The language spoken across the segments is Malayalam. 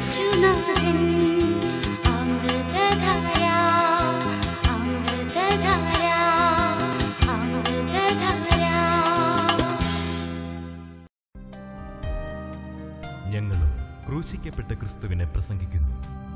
യേശുനാഥൻ അമൃതധാര അമൃതധാര അമൃതധാര ഞങ്ങളും ക്രൂശിക്കപ്പെട്ട ക്രിസ്തുവിനെ പ്രസംഗിക്കുന്നു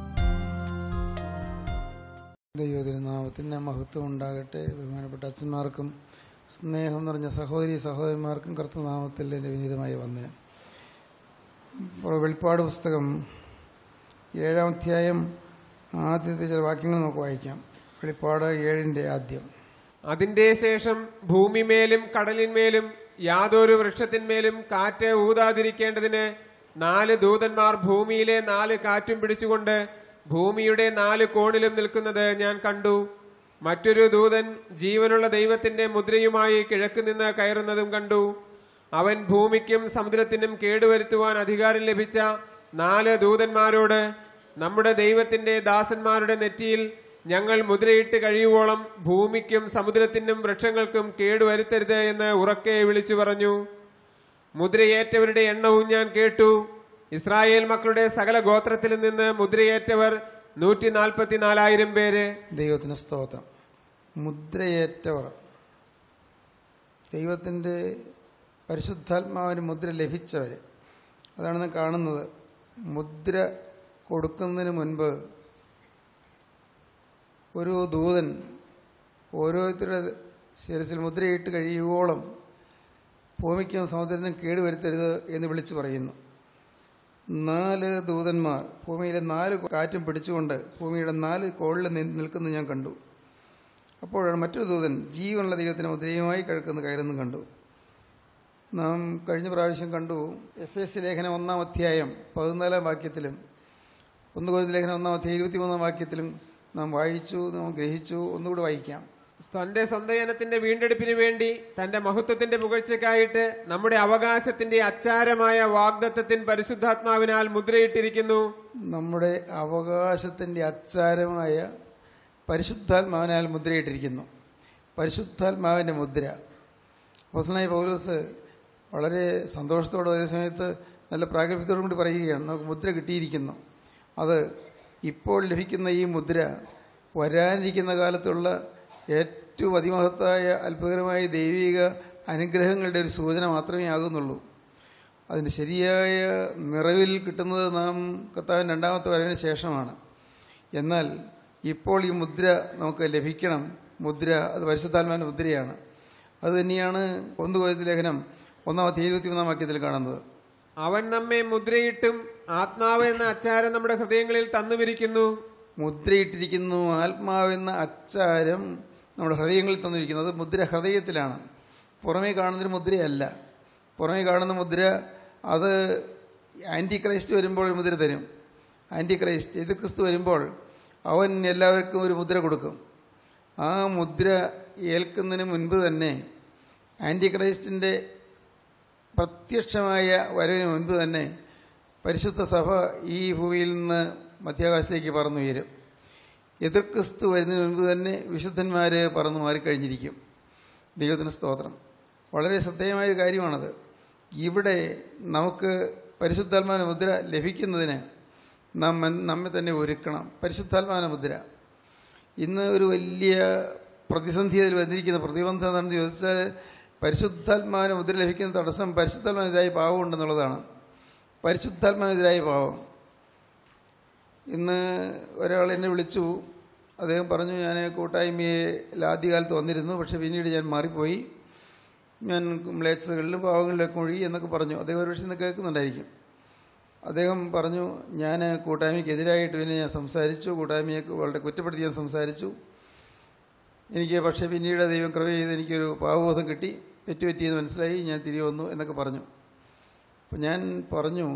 ദൈവതിരുനാമത്തിന് മഹത്വം ഉണ്ടാകട്ടെ ബഹുമാനപ്പെട്ട അച്ഛന്മാർക്കും സ്നേഹം നിറഞ്ഞ സഹോദരി സഹോദരന്മാർക്കും കർത്തനാമത്തിൽ എൻ്റെ വിനീതമായ വന്ദനം ഇപ്പോൾ വെളിപ്പാട് പുസ്തകം ഏഴാം അധ്യായം ആദ്യത്തെ ചില വാക്യങ്ങൾ നമുക്ക് വായിക്കാം വെളിപ്പാട് ഏഴിൻ്റെ ആദ്യം അതിന്റെ ശേഷം ഭൂമിമേലും കടലിന്മേലും യാതൊരു വൃക്ഷത്തിന്മേലും കാറ്റ് ഊതാതിരിക്കേണ്ടതിന് നാല് ദൂതന്മാർ ഭൂമിയിലെ നാല് കാറ്റും പിടിച്ചുകൊണ്ട് ഭൂമിയുടെ നാല് കോണിലും നിൽക്കുന്നത് ഞാൻ കണ്ടു മറ്റൊരു ദൂതൻ ജീവനുള്ള ദൈവത്തിന്റെ മുദ്രയുമായി കിഴക്ക് നിന്ന് കയറുന്നതും കണ്ടു അവൻ ഭൂമിക്കും സമുദ്രത്തിനും കേടുവരുത്തുവാൻ അധികാരം ലഭിച്ച നാല് ദൂതന്മാരോട് നമ്മുടെ ദൈവത്തിന്റെ ദാസന്മാരുടെ നെറ്റിയിൽ ഞങ്ങൾ മുദ്രയിട്ട് കഴിയുവോളം ഭൂമിക്കും സമുദ്രത്തിനും വൃക്ഷങ്ങൾക്കും കേടുവരുത്തരുത് എന്ന് ഉറക്കെ വിളിച്ചു പറഞ്ഞു മുദ്രയേറ്റവരുടെ എണ്ണവും ഞാൻ കേട്ടു ഇസ്രായേൽ മക്കളുടെ സകല ഗോത്രത്തിൽ നിന്ന് മുദ്രയേറ്റവർ നൂറ്റി നാൽപ്പത്തിനാലായിരം പേര് ദൈവത്തിന് സ്തോത്രം മുദ്രയേറ്റവർ ദൈവത്തിൻ്റെ പരിശുദ്ധാത്മാവിന് മുദ്ര ലഭിച്ചവർ അതാണ് നാം കാണുന്നത് മുദ്ര കൊടുക്കുന്നതിന് മുൻപ് ഒരു ദൂതൻ ഓരോരുത്തരുടെ ശിരസിൽ മുദ്രയിട്ട് കഴിയുവോളം ഭൂമിക്കും സമുദ്രത്തിനും കേടുവരുത്തരുത് എന്ന് വിളിച്ചു പറയുന്നു നാല് ദൂതന്മാർ ഭൂമിയിലെ നാല് കാറ്റും പിടിച്ചുകൊണ്ട് ഭൂമിയുടെ നാല് കോളിൽ നിൽക്കുന്നത് ഞാൻ കണ്ടു അപ്പോഴാണ് മറ്റൊരു ദൂതൻ ജീവനുള്ള ദൈവത്തിന് മുദ്രയുമായി കിഴക്കുന്ന കയറുന്നു കണ്ടു നാം കഴിഞ്ഞ പ്രാവശ്യം കണ്ടു എഫ് എസ് ലേഖനം ഒന്നാം അധ്യായം പതിനാലാം വാക്യത്തിലും ഒന്ന് കോരി ലേഖനം ഒന്നാം അധ്യായം ഇരുപത്തിമൂന്നാം വാക്യത്തിലും നാം വായിച്ചു നാം ഗ്രഹിച്ചു ഒന്നുകൂടി വായിക്കാം തന്റെ സന്തയനത്തിന്റെ വീണ്ടെടുപ്പിന് വേണ്ടി തന്റെ മഹത്വത്തിന്റെ പുകഴ്ചയ്ക്കായിട്ട് നമ്മുടെ അവകാശത്തിന്റെ അച്ചാരമായ വാഗ്ദത്തത്തിൻ പരിശുദ്ധാത്മാവിനാൽ മുദ്രയിട്ടിരിക്കുന്നു നമ്മുടെ അവകാശത്തിൻ്റെ അച്ചാരമായ പരിശുദ്ധാത്മാവിനാൽ മുദ്രയിട്ടിരിക്കുന്നു പരിശുദ്ധാത്മാവിൻ്റെ മുദ്ര അപ്പോസനായ പൗലോസ് വളരെ സന്തോഷത്തോടെ അതേ സമയത്ത് നല്ല പ്രാഗൽഭ്യത്തോടും കൂടി പറയുകയാണ് നമുക്ക് മുദ്ര കിട്ടിയിരിക്കുന്നു അത് ഇപ്പോൾ ലഭിക്കുന്ന ഈ മുദ്ര വരാനിരിക്കുന്ന കാലത്തുള്ള ഏറ്റവും അതിമഹത്തായ അത്ഭുതകരമായ ദൈവിക അനുഗ്രഹങ്ങളുടെ ഒരു സൂചന മാത്രമേ ആകുന്നുള്ളൂ അതിൻ്റെ ശരിയായ നിറവിൽ കിട്ടുന്നത് നാം കർത്താവിൻ രണ്ടാമത്തെ വരവിന് ശേഷമാണ് എന്നാൽ ഇപ്പോൾ ഈ മുദ്ര നമുക്ക് ലഭിക്കണം മുദ്ര അത് പരിശുദ്ധാത്മാവിൻ്റെ മുദ്രയാണ് അത് തന്നെയാണ് ഒന്ന് കോയത്തി ലേഖനം ഒന്നാമത്തെ ഇരുപത്തിമൂന്നാം വാക്യത്തിൽ കാണുന്നത് അവൻ നമ്മെ മുദ്രയിട്ടും ആത്മാവ് എന്ന അച്ചാരം നമ്മുടെ ഹൃദയങ്ങളിൽ തന്നുവിരിക്കുന്നു മുദ്രയിട്ടിരിക്കുന്നു ആത്മാവെന്ന അച്ചാരം നമ്മുടെ ഹൃദയങ്ങളിൽ തന്നിരിക്കുന്നത് മുദ്ര ഹൃദയത്തിലാണ് പുറമേ കാണുന്നൊരു മുദ്രയല്ല പുറമേ കാണുന്ന മുദ്ര അത് ആൻറ്റി ക്രൈസ്റ്റ് വരുമ്പോൾ ഒരു മുദ്ര തരും ആൻറ്റി ക്രൈസ്റ്റ് എതിർ ക്രിസ്തു വരുമ്പോൾ അവൻ എല്ലാവർക്കും ഒരു മുദ്ര കൊടുക്കും ആ മുദ്ര ഏൽക്കുന്നതിന് മുൻപ് തന്നെ ആൻറ്റി ക്രൈസ്റ്റിൻ്റെ പ്രത്യക്ഷമായ വരവിന് മുൻപ് തന്നെ പരിശുദ്ധ സഭ ഈ ഭൂമിയിൽ നിന്ന് മധ്യാകാശത്തേക്ക് പറന്നു ഉയരും എതിർ ക്രിസ്തു വരുന്നതിന് മുൻപ് തന്നെ വിശുദ്ധന്മാർ പറന്നു മാറിക്കഴിഞ്ഞിരിക്കും ദൈവത്തിന് സ്തോത്രം വളരെ ശ്രദ്ധേയമായ ഒരു കാര്യമാണത് ഇവിടെ നമുക്ക് പരിശുദ്ധാത്മാന മുദ്ര ലഭിക്കുന്നതിന് നാം നമ്മെ തന്നെ ഒരുക്കണം പരിശുദ്ധാത്മാന മുദ്ര ഇന്ന് ഒരു വലിയ പ്രതിസന്ധി അതിൽ വന്നിരിക്കുന്ന പ്രതിബന്ധം എന്താണെന്ന് ചോദിച്ചാൽ പരിശുദ്ധാത്മാവിന് മുദ്ര ലഭിക്കുന്ന തടസ്സം പരിശുദ്ധാത്മാവിനെതിരായ പാവം ഉണ്ടെന്നുള്ളതാണ് പരിശുദ്ധാത്മാവിനെതിരായ പാവം ഇന്ന് ഒരാൾ എന്നെ വിളിച്ചു അദ്ദേഹം പറഞ്ഞു ഞാൻ കൂട്ടായ്മയിൽ ആദ്യകാലത്ത് വന്നിരുന്നു പക്ഷേ പിന്നീട് ഞാൻ മാറിപ്പോയി ഞാൻ മ്ലേച്ഛകളിലും പാവങ്ങളിലൊക്കെ ഒഴുകി എന്നൊക്കെ പറഞ്ഞു അദ്ദേഹം ഒരു പക്ഷേ ഇന്ന് കേൾക്കുന്നുണ്ടായിരിക്കും അദ്ദേഹം പറഞ്ഞു ഞാൻ കൂട്ടായ്മയ്ക്കെതിരായിട്ട് പിന്നെ ഞാൻ സംസാരിച്ചു കൂട്ടായ്മയെ വളരെ കുറ്റപ്പെടുത്തി ഞാൻ സംസാരിച്ചു എനിക്ക് പക്ഷേ പിന്നീട് ദൈവം കൃപ ചെയ്ത് എനിക്കൊരു പാവബോധം കിട്ടി തെറ്റുപറ്റിയെന്ന് മനസ്സിലായി ഞാൻ തിരികെ വന്നു എന്നൊക്കെ പറഞ്ഞു അപ്പം ഞാൻ പറഞ്ഞു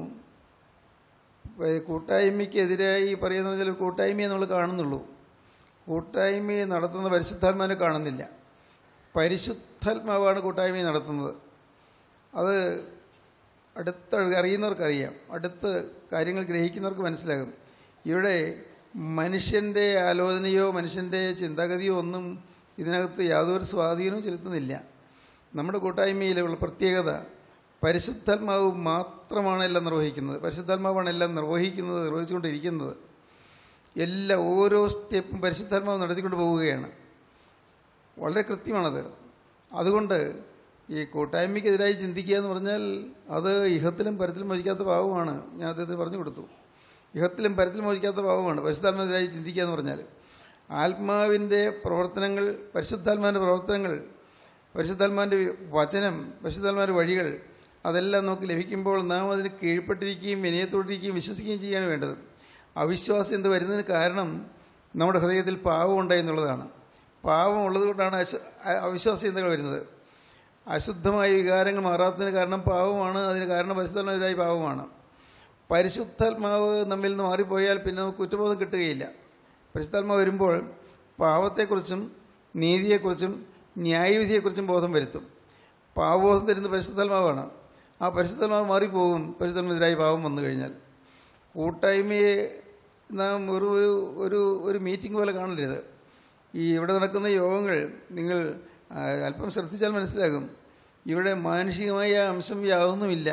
കൂട്ടായ്മയ്ക്കെതിരായി പറയുന്ന വെച്ചാൽ കൂട്ടായ്മയെ നമ്മൾ കാണുന്നുള്ളൂ കൂട്ടായ്മയെ നടത്തുന്ന പരിശുദ്ധാത്മാവിനെ കാണുന്നില്ല പരിശുദ്ധാത്മാവാണ് കൂട്ടായ്മയെ നടത്തുന്നത് അത് അടുത്ത അറിയുന്നവർക്കറിയാം അടുത്ത് കാര്യങ്ങൾ ഗ്രഹിക്കുന്നവർക്ക് മനസ്സിലാകും ഇവിടെ മനുഷ്യൻ്റെ ആലോചനയോ മനുഷ്യൻ്റെ ചിന്താഗതിയോ ഒന്നും ഇതിനകത്ത് യാതൊരു സ്വാധീനവും ചെലുത്തുന്നില്ല നമ്മുടെ കൂട്ടായ്മയിലുള്ള പ്രത്യേകത പരിശുദ്ധാത്മാവ് മാത്രമാണ് എല്ലാം നിർവഹിക്കുന്നത് പരിശുദ്ധാത്മാവാണ് എല്ലാം നിർവഹിക്കുന്നത് നിർവഹിച്ചുകൊണ്ടിരിക്കുന്നത് എല്ലാ ഓരോ സ്റ്റെപ്പും പരിശുദ്ധാത്മാവ് നടത്തിക്കൊണ്ട് പോവുകയാണ് വളരെ കൃത്യമാണത് അതുകൊണ്ട് ഈ കൂട്ടായ്മയ്ക്കെതിരായി ചിന്തിക്കുക എന്ന് പറഞ്ഞാൽ അത് ഇഹത്തിലും പരത്തിലും മരിക്കാത്ത പാവമാണ് ഞാൻ അദ്ദേഹത്തിന് പറഞ്ഞു കൊടുത്തു ഇഹത്തിലും പരത്തിലും മരിക്കാത്ത പാവമാണ് പരിശുദ്ധാത്മാവിനെതിരായി ചിന്തിക്കുക എന്ന് പറഞ്ഞാൽ ആത്മാവിൻ്റെ പ്രവർത്തനങ്ങൾ പരിശുദ്ധാത്മാവിൻ്റെ പ്രവർത്തനങ്ങൾ പരിശുദ്ധാത്മാവിൻ്റെ വചനം പരിശുദ്ധാത്മാവിൻ്റെ വഴികൾ അതെല്ലാം നമുക്ക് ലഭിക്കുമ്പോൾ നാം അതിന് കീഴ്പ്പെട്ടിരിക്കുകയും വിനയത്തോടിരിക്കുകയും വിശ്വസിക്കുകയും ചെയ്യാണ് വേണ്ടത് അവിശ്വാസം എന്ത് വരുന്നതിന് കാരണം നമ്മുടെ ഹൃദയത്തിൽ പാവം ഉണ്ടായി എന്നുള്ളതാണ് പാവം ഉള്ളതുകൊണ്ടാണ് അശ അവിശ്വാസ ചിന്തകൾ വരുന്നത് അശുദ്ധമായ വികാരങ്ങൾ മാറാത്തതിന് കാരണം പാവമാണ് അതിന് കാരണം പരിശുദ്ധാത്മാവിനായി പാവമാണ് പരിശുദ്ധാത്മാവ് നമ്മിൽ നിന്ന് മാറിപ്പോയാൽ പിന്നെ നമുക്ക് കുറ്റബോധം കിട്ടുകയില്ല പരിശുദ്ധാത്മാവ് വരുമ്പോൾ പാവത്തെക്കുറിച്ചും നീതിയെക്കുറിച്ചും ന്യായവിധിയെക്കുറിച്ചും ബോധം വരുത്തും പാവബോധം തരുന്ന പരിശുദ്ധാത്മാവാണ് ആ പരിശുദ്ധാത്മാവ് മാറിപ്പോകും പരിശുദ്ധാത്മാവിനെതിരായി പാവം വന്നു കഴിഞ്ഞാൽ കൂട്ടായ്മയെ നാം ഒരു ഒരു ഒരു ഒരു മീറ്റിംഗ് പോലെ കാണരുത് ഈ ഇവിടെ നടക്കുന്ന യോഗങ്ങൾ നിങ്ങൾ ആ, അല്പം ശ്രദ്ധിച്ചാൽ മനസ്സിലാകും ഇവിടെ മാനുഷികമായ അംശം യാതൊന്നുമില്ല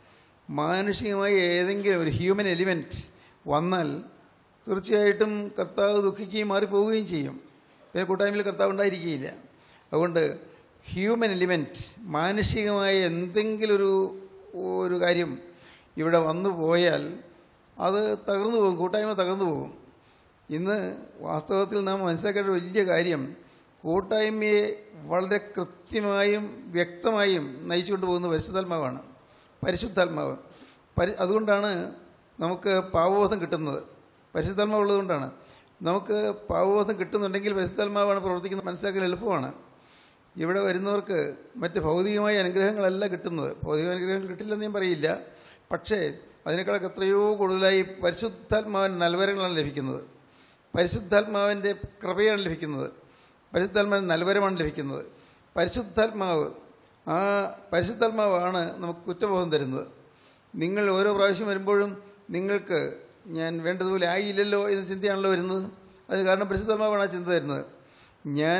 മാനുഷികമായ ഏതെങ്കിലും ഒരു ഹ്യൂമൻ എലിമെൻറ്റ് വന്നാൽ തീർച്ചയായിട്ടും കർത്താവ് ദുഃഖിക്കുകയും മാറിപ്പോവുകയും ചെയ്യും പിന്നെ കൂട്ടായ്മയിൽ കർത്താവ് ഉണ്ടായിരിക്കുകയില്ല അതുകൊണ്ട് ഹ്യൂമൻ എലിമെൻറ്റ് മാനുഷികമായ എന്തെങ്കിലും ഒരു ഒരു കാര്യം ഇവിടെ വന്നു പോയാൽ അത് തകർന്നു പോകും കൂട്ടായ്മ തകർന്നു പോകും ഇന്ന് വാസ്തവത്തിൽ നാം മനസ്സിലാക്കേണ്ട ഒരു വലിയ കാര്യം കൂട്ടായ്മയെ വളരെ കൃത്യമായും വ്യക്തമായും നയിച്ചുകൊണ്ട് പോകുന്ന പരിശുദ്ധാത്മാവാണ് പരിശുദ്ധാത്മാവ് പരി അതുകൊണ്ടാണ് നമുക്ക് പാവബോധം കിട്ടുന്നത് പരിശുദ്ധാത്മാവ് ഉള്ളതുകൊണ്ടാണ് നമുക്ക് പാവബോധം കിട്ടുന്നുണ്ടെങ്കിൽ പരിശുദ്ധാത്മാവാണ് പ്രവർത്തിക്കുന്നത് മനസ്സിലാക്കാൻ എളുപ്പമാണ് ഇവിടെ വരുന്നവർക്ക് മറ്റ് ഭൗതികമായ അനുഗ്രഹങ്ങളല്ല കിട്ടുന്നത് ഭൗതിക അനുഗ്രഹങ്ങൾ കിട്ടില്ലെന്ന് ഞാൻ പറയില്ല പക്ഷേ അതിനേക്കാളൊക്കെ എത്രയോ കൂടുതലായി പരിശുദ്ധാത്മാവിൻ്റെ നൽവരങ്ങളാണ് ലഭിക്കുന്നത് പരിശുദ്ധാത്മാവിൻ്റെ കൃപയാണ് ലഭിക്കുന്നത് പരിശുദ്ധാത്മാവിൻ്റെ നൽവരമാണ് ലഭിക്കുന്നത് പരിശുദ്ധാത്മാവ് ആ പരിശുദ്ധാത്മാവാണ് നമുക്ക് കുറ്റബോധം തരുന്നത് നിങ്ങൾ ഓരോ പ്രാവശ്യം വരുമ്പോഴും നിങ്ങൾക്ക് ഞാൻ വേണ്ടതുപോലെ ആയില്ലല്ലോ എന്ന ചിന്തയാണല്ലോ വരുന്നത് അത് കാരണം പരിശുദ്ധാത്മാവാണ് ആ ചിന്ത തരുന്നത് ഞാൻ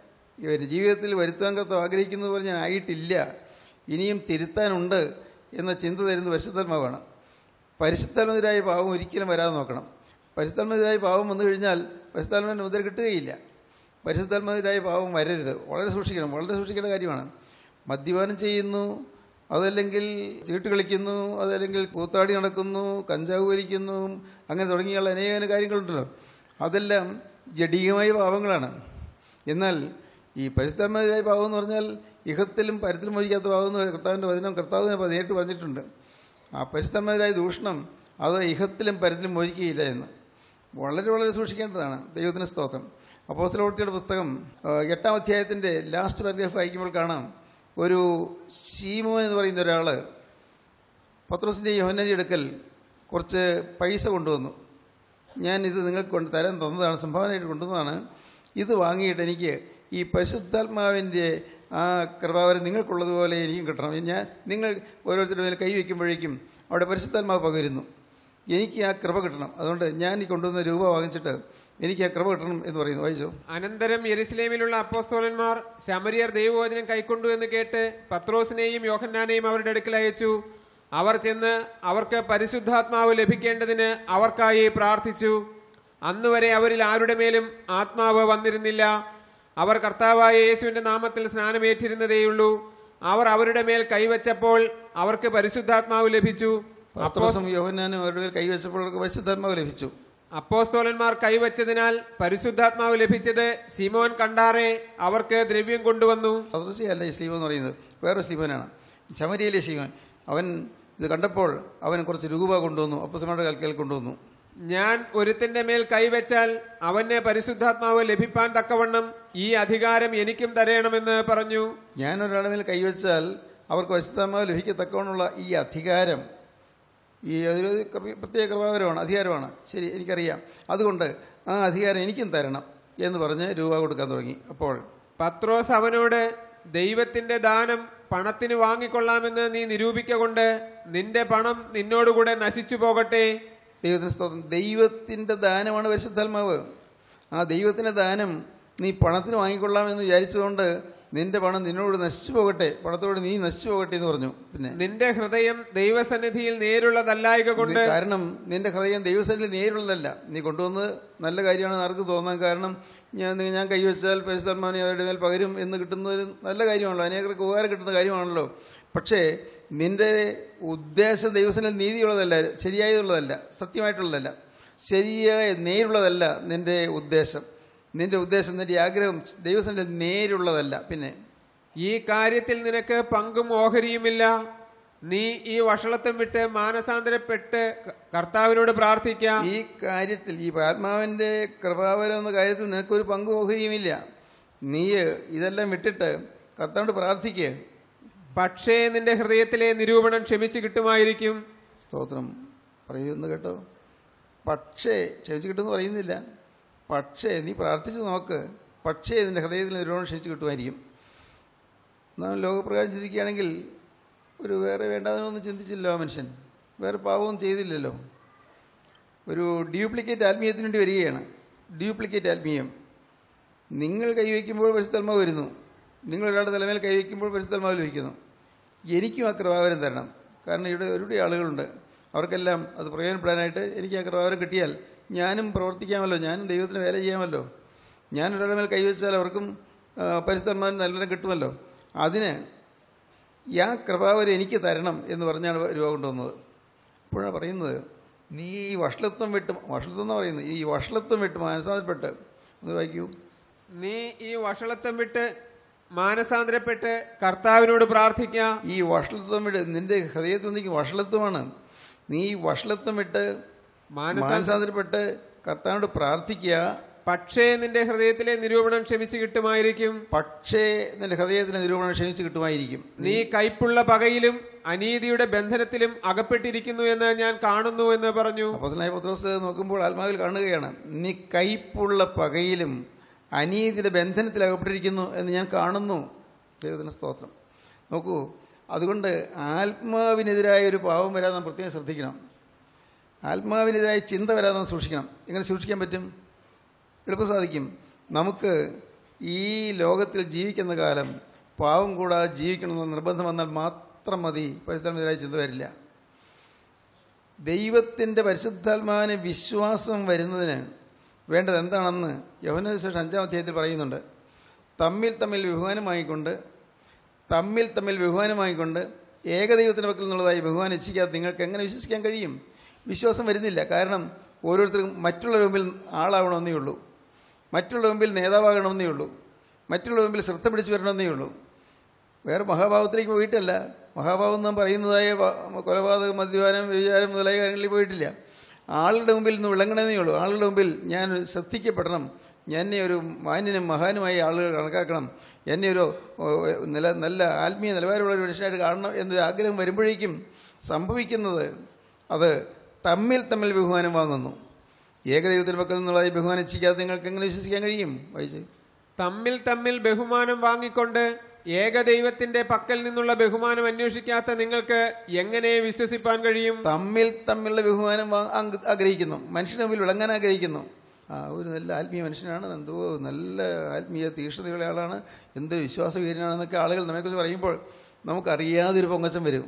ഇവർ ജീവിതത്തിൽ വരുത്താൻ കർത്താവ് ആഗ്രഹിക്കുന്നത് പോലെ ഞാൻ ആയിട്ടില്ല ഇനിയും തിരുത്താനുണ്ട് എന്ന ചിന്ത തരുന്ന പരിശുദ്ധാത്മാവാണ് പരിശുദ്ധാത്മതിരായ പാവം ഒരിക്കലും വരാതെ നോക്കണം പരിശുദ്ധാത്മതിരായ പാവം വന്നു കഴിഞ്ഞാൽ പരിശുദ്ധാത്മാവിൻ്റെ മുദ്ര കിട്ടുകയില്ല പരിശുദ്ധാത്മതിരായ പാവം വരരുത് വളരെ സൂക്ഷിക്കണം വളരെ സൂക്ഷിക്കേണ്ട കാര്യമാണ് മദ്യപാനം ചെയ്യുന്നു അതല്ലെങ്കിൽ ചീട്ട് കളിക്കുന്നു അതല്ലെങ്കിൽ കൂത്താടി നടക്കുന്നു കഞ്ചാവ് വലിക്കുന്നു അങ്ങനെ തുടങ്ങിയുള്ള അനേകം കാര്യങ്ങളുണ്ടല്ലോ അതെല്ലാം ജഡീകമായ പാവങ്ങളാണ് എന്നാൽ ഈ പരിശുദ്ധാത്മതിരായ പാവം എന്ന് പറഞ്ഞാൽ ഇഹത്തിലും പരത്തിലും ഒഴിക്കാത്ത പാവം എന്ന് കർത്താവിൻ്റെ വചനം കർത്താവ് നേരിട്ട് പറഞ്ഞിട്ടുണ്ട് ആ പരിശുദ്ധന്മാരായ ദൂഷണം അത് ഇഹത്തിലും പരത്തിലും മോചിക്കുകയില്ല എന്ന് വളരെ വളരെ സൂക്ഷിക്കേണ്ടതാണ് ദൈവത്തിന് സ്തോത്രം അപ്പോസ്തലവൃത്തിയുടെ പുസ്തകം ആ, എട്ടാം അധ്യായത്തിൻ്റെ ലാസ്റ്റ് പാരഗ്രാഫ് വായിക്കുമ്പോൾ കാണാം ഒരു ശീമോൻ എന്ന് പറയുന്ന ഒരാൾ പത്രോസിൻ്റെ യോഹനൻ്റെ അടുക്കൽ കുറച്ച് പൈസ കൊണ്ടുവന്നു ഞാൻ ഇത് നിങ്ങൾക്ക് കൊണ്ട് തരാൻ തന്നതാണ് സംഭാവനയായിട്ട് കൊണ്ടുവന്നതാണ് ഇത് വാങ്ങിയിട്ട് എനിക്ക് ഈ പരിശുദ്ധാത്മാവിൻ്റെ ആ കൃപാവരം നിങ്ങൾക്കുള്ളതുപോലെ എനിക്കും കിട്ടണം ഞാൻ നിങ്ങൾ ഓരോരുത്തരുടെ മേൽ കൈ വയ്ക്കുമ്പോഴേക്കും അവിടെ പരിശുദ്ധാത്മാവ് പകരുന്നു എനിക്ക് ആ കൃപ കിട്ടണം അതുകൊണ്ട് ഞാൻ ഈ കൊണ്ടുവന്ന രൂപ വാങ്ങിച്ചിട്ട് എനിക്ക് ആ കൃപ കിട്ടണം എന്ന് പറയുന്നു വായിച്ചോ അനന്തരം യെരുസലേമിലുള്ള അപ്പോസ്തോലന്മാർ ശമരിയർ ദൈവവചനം കൈക്കൊണ്ടു എന്ന് കേട്ട് പത്രോസിനെയും യോഹന്നാനെയും അവരുടെ അടുക്കൽ അയച്ചു അവർ ചെന്ന് അവർക്ക് പരിശുദ്ധാത്മാവ് ലഭിക്കേണ്ടതിന് അവർക്കായി പ്രാർത്ഥിച്ചു അന്നുവരെ അവരിൽ ആരുടെ മേലും ആത്മാവ് വന്നിരുന്നില്ല അവർ കർത്താവായ യേശുവിന്റെ നാമത്തിൽ സ്നാനമേറ്റിരുന്നതേയുള്ളൂ അവർ അവരുടെ മേൽ കൈവച്ചപ്പോൾ അവർക്ക് പരിശുദ്ധാത്മാവ് ലഭിച്ചു പത്രോസും യോഹന്നാനും അവരുടെ മേൽ കൈവച്ചപ്പോൾ അവർക്ക് പരിശുദ്ധാത്മാവ് ലഭിച്ചു അപ്പോസ്തോലന്മാർ കൈവച്ചതിനാൽ പരിശുദ്ധാത്മാവ് ലഭിച്ചത് സിമോൻ കണ്ടാറെ അവർക്ക് ദ്രവ്യം കൊണ്ടുവന്നു പത്രോസിയല്ല ഈ സ്ലീവൻ എന്ന് പറയുന്നത് വേറൊരു സ്ലീവനാണ് ശമരിയിലെ സ്ലീവൻ അവൻ ഇത് കണ്ടപ്പോൾ അവൻ കുറച്ച് രൂപ കൊണ്ടുവന്നു അപ്പസമാരുടെ കൽക്കൽ കൊണ്ടുവന്നു ഞാൻ ഒരുത്തിന്റെ മേൽ കൈവച്ചാൽ അവന് പരിശുദ്ധാത്മാവ് ലഭിപ്പാൻ തക്കവണ്ണം ഈ അധികാരം എനിക്കും തരയണമെന്ന് പറഞ്ഞു ഞാൻ ഒരാളുടെ മേൽ കൈവച്ചാൽ അവർക്ക് പരിശുദ്ധാത്മാവ് ലഭിക്കത്തക്കവണ്ണമുള്ള ഈ അധികാരം ഈ അതൊരു കൃപ- പ്രത്യേക കൃപാകരമാണ് അധികാരമാണ് ശരി എനിക്കറിയാം അതുകൊണ്ട് ആ അധികാരം എനിക്കും തരണം എന്ന് പറഞ്ഞ് രൂപ കൊടുക്കാൻ തുടങ്ങി അപ്പോൾ പത്രോസ് അവനോട് ദൈവത്തിന്റെ ദാനം പണത്തിന് വാങ്ങിക്കൊള്ളാമെന്ന് നീ നിരൂപിക്കൊണ്ട് നിന്റെ പണം നിന്നോടുകൂടെ നശിച്ചു പോകട്ടെ ദൈവത്തിന് സ്തോത്രം ദൈവത്തിൻ്റെ ദാനമാണ് പരിശുദ്ധാത്മാവ് ആ ദൈവത്തിൻ്റെ ദാനം നീ പണത്തിന് വാങ്ങിക്കൊള്ളാമെന്ന് വിചാരിച്ചുകൊണ്ട് നിന്റെ പണം നിന്നോട് നശിച്ചു പോകട്ടെ പണത്തോട് നീ നശിച്ചു പോകട്ടെ എന്ന് പറഞ്ഞു പിന്നെ നിന്റെ ഹൃദയം ദൈവസന്നിധിയിൽ നേരുള്ളതല്ലായക കൊണ്ട് നി- കാരണം നിന്റെ ഹൃദയം ദൈവസന്നിധിയിൽ നേരിടുന്നതല്ല നീ കൊണ്ടുവന്ന് നല്ല കാര്യമാണെന്ന് ആർക്ക് തോന്നാൻ കാരണം ഞാൻ ഞാൻ കൈവച്ചാൽ പരിശുദ്ധന്മാനെ അവരുടെ മേൽ പകരും എന്ന് കിട്ടുന്ന ഒരു നല്ല കാര്യമാണല്ലോ അനേകർക്ക് ഉപകാരം കിട്ടുന്ന കാര്യമാണല്ലോ പക്ഷേ നിന്റെ ഉദ്ദേശം ദൈവസന്നിധിയിൽ നീതിയുള്ളതല്ല ശരിയായതുള്ളതല്ല സത്യമായിട്ടുള്ളതല്ല ശരിയായ നേരുള്ളതല്ല നിന്റെ ഉദ്ദേശം നിന്റെ ഉദ്ദേശം നിന്റെ ആഗ്രഹം ദൈവസന്നിധിയിൽ നേരുള്ളതല്ല പിന്നെ ഈ കാര്യത്തിൽ നിനക്ക് പങ്കും ഓഹരിയുമില്ല നീ ഈ വഷളത്വം വിട്ട് മാനസാന്തരപ്പെട്ട് ക- കർത്താവിനോട് പ്രാർത്ഥിക്കാം ഈ കാര്യത്തിൽ ഈ ആത്മാവിന്റെ കൃപാവരം എന്ന കാര്യത്തിൽ നിനക്കൊരു പങ്ക് ഓഹരിയുമില്ല നീ ഇതെല്ലാം വിട്ടിട്ട് കർത്താവിനോട് പ്രാർത്ഥിക്കുക പക്ഷേ നിന്റെ ഹൃദയത്തിലെ നിരൂപണം ക്ഷമിച്ചു കിട്ടുമായിരിക്കും സ്തോത്രം പറയുന്നു കേട്ടോ പക്ഷേ ക്ഷമിച്ച് കിട്ടുമെന്ന് പറയുന്നില്ല പക്ഷേ നീ പ്രാർത്ഥിച്ച് നോക്ക് പക്ഷേ നിന്റെ ഹൃദയത്തിൽ നിരോധനം ക്ഷമിച്ച് കിട്ടുമായിരിക്കും നാം ലോകപ്രകാരം ചിന്തിക്കുകയാണെങ്കിൽ ഒരു വേറെ വേണ്ടാതിനൊന്നും ചിന്തിച്ചില്ലല്ലോ ആ മനുഷ്യൻ വേറെ പാവമൊന്നും ചെയ്തില്ലല്ലോ ഒരു ഡ്യൂപ്ലിക്കേറ്റ് ആത്മീയത്തിന് വേണ്ടി വരികയാണ് ഡ്യൂപ്ലിക്കേറ്റ് ആത്മീയം നിങ്ങൾ കൈവയ്ക്കുമ്പോൾ പരിശുദ്ധൽമാവ് വരുന്നു നിങ്ങൾ ഒരാളുടെ തലമേൽ കൈവയ്ക്കുമ്പോൾ പരിശുദ്ധൽമാവ് ലഭിക്കുന്നു എനിക്കും ആ കൃപാവരം തരണം കാരണം ഇവിടെ ഒരുപാട് ആളുകളുണ്ട് അവർക്കെല്ലാം അത് പ്രയോജനപ്പെടാനായിട്ട് എനിക്ക് ആ കൃപാവരം കിട്ടിയാൽ ഞാനും പ്രവർത്തിക്കാമല്ലോ ഞാനും ദൈവത്തിന് വേല ചെയ്യാമല്ലോ ഞാൻ ഒരാളുടെ മേൽ കൈവച്ചാൽ അവർക്കും പരിശുദ്ധന്മാരും നല്ലതിനെ കിട്ടുമല്ലോ അതിന് ആ കൃപാവരം എനിക്ക് തരണം എന്ന് പറഞ്ഞാണ് രൂപ കൊണ്ടുവന്നത് അപ്പോഴാണ് പറയുന്നത് നീ ഈ വഷളത്വം വിട്ട് വഷളത്വം എന്ന് പറയുന്നത് ഈ വഷളത്വം വിട്ട് മാനസാന്തരപ്പെട്ട് ഒന്ന് വായിക്കൂ നീ ഈ വഷളത്വം വിട്ട് മാനസാന്തരപ്പെട്ട് കർത്താവിനോട് പ്രാർത്ഥിക്കാം ഈ വഷളത്വം വിട്ട് നിന്റെ ഹൃദയത്തിൽ നിന്നേക്ക് വഷളത്വമാണ് നീ ഈ വഷളത്വം വിട്ട് മാനസാ മാനസാന്തരപ്പെട്ട് കർത്താവിനോട് പ്രാർത്ഥിക്കുക പക്ഷേ നിന്റെ ഹൃദയത്തിലെ നിരൂപണം ക്ഷമിച്ചു കിട്ടുമായിരിക്കും പക്ഷേ നിന്റെ ഹൃദയത്തിന് നിരൂപണം ക്ഷമിച്ച് കിട്ടുമായിരിക്കും നീ കൈപ്പുള്ള പകയിലും അനീതിയുടെ ബന്ധനത്തിലും അകപ്പെട്ടിരിക്കുന്നു എന്ന് ഞാൻ കാണുന്നു എന്ന് പറഞ്ഞു അപ്പോസനായ പത്രോസ് നോക്കുമ്പോൾ ആത്മാവിൽ കാണുകയാണ് നീ കയ്പുള്ള പകയിലും അനീതിയുടെ ബന്ധനത്തിൽ അകപ്പെട്ടിരിക്കുന്നു എന്ന് ഞാൻ കാണുന്നു ദൈവത്തിന് സ്തോത്രം നോക്കൂ അതുകൊണ്ട് ആത്മാവിനെതിരായ ഒരു പാവം വരാതെ നാം പ്രത്യേകം ശ്രദ്ധിക്കണം ആത്മാവിനെതിരായ ചിന്ത വരാതെ നാം സൂക്ഷിക്കണം എങ്ങനെ സൂക്ഷിക്കാൻ പറ്റും എളുപ്പം സാധിക്കും നമുക്ക് ഈ ലോകത്തിൽ ജീവിക്കുന്ന കാലം പാവം കൂടാതെ ജീവിക്കണമെന്ന് നിർബന്ധം വന്നാൽ മാത്രം മതി പരിസ്ഥിതിനെതിരായ ചിന്ത വരില്ല ദൈവത്തിൻ്റെ പരിശുദ്ധാത്മാവിന് വിശ്വാസം വരുന്നതിന് വേണ്ടത് എന്താണെന്ന് യവന വിശേഷം അഞ്ചാം അധ്യായത്തിൽ പറയുന്നുണ്ട് തമ്മിൽ തമ്മിൽ ബഹുമാനമായിക്കൊണ്ട് തമ്മിൽ തമ്മിൽ ബഹുമാനമായിക്കൊണ്ട് ഏകദൈവത്തിൻ്റെ പക്കൽ നിന്നുള്ളതായി ബഹുമാനം ഇച്ഛിക്കാതെ നിങ്ങൾക്ക് എങ്ങനെ വിശ്വസിക്കാൻ കഴിയും വിശ്വാസം വരുന്നില്ല കാരണം ഓരോരുത്തരും മറ്റുള്ളവരുടെ മുമ്പിൽ ആളാവണമെന്നേ ഉള്ളൂ മറ്റുള്ളവരുടെ മുമ്പിൽ നേതാവാകണമെന്നേ ഉള്ളൂ മറ്റുള്ളവരുടെ മുമ്പിൽ ശ്രദ്ധ പിടിച്ചു വരണമെന്നേ ഉള്ളൂ വേറെ മഹാഭാവത്തിലേക്ക് പോയിട്ടല്ല മഹാഭാവം നാം പറയുന്നതായ വ- കൊലപാതകം മദ്യപാനം വ്യഭിചാരം മുതലായ കാര്യങ്ങളിൽ പോയിട്ടില്ല ആളുടെ മുമ്പിൽ നിന്ന് വിളങ്ങണമെന്നേ ഉള്ളൂ ആളുടെ മുമ്പിൽ ഞാൻ ശ്രദ്ധിക്കപ്പെടണം എന്നെ ഒരു മാന്യനും മഹാനുമായി ആളുകൾ കണക്കാക്കണം എന്നെ ഒരു ഓ, നില നല്ല ആത്മീയ നിലവാരമുള്ള ഒരു മനുഷ്യനായിട്ട് കാണണം എന്നൊരു ആഗ്രഹം വരുമ്പോഴേക്കും സംഭവിക്കുന്നത് അത് തമ്മിൽ തമ്മിൽ ബഹുമാനം വാങ്ങുന്നു ഏകദൈവത്തിന് പക്കൽ നിന്നുള്ള ഈ ബഹുമാനം ഇച്ഛിക്കാതെ നിങ്ങൾക്ക് എങ്ങനെ വിശ്വസിക്കാൻ കഴിയും വായിച്ച് തമ്മിൽ തമ്മിൽ ബഹുമാനം വാങ്ങിക്കൊണ്ട് ഏകദൈവത്തിന്റെ പക്കൽ നിന്നുള്ള ബഹുമാനം അന്വേഷിക്കാത്ത നിങ്ങൾക്ക് എങ്ങനെ വിശ്വസിപ്പാൻ കഴിയും തമ്മിൽ തമ്മിലുള്ള ബഹുമാനം വാ- ആഗ്- ആഗ്രഹിക്കുന്നു മനുഷ്യന് മുമ്പിൽ വിളങ്ങാൻ ആഗ്രഹിക്കുന്നു ആ ഒരു നല്ല ആത്മീയ മനുഷ്യനാണ് എന്തോ നല്ല ആത്മീയ തീക്ഷ്ണതയുള്ള ആളാണ് എന്തൊരു വിശ്വാസവീരനാണെന്നൊക്കെ ആളുകൾ നമ്മെക്കുറിച്ച് പറയുമ്പോൾ നമുക്കറിയാതൊരു പൊങ്ങച്ചം വരും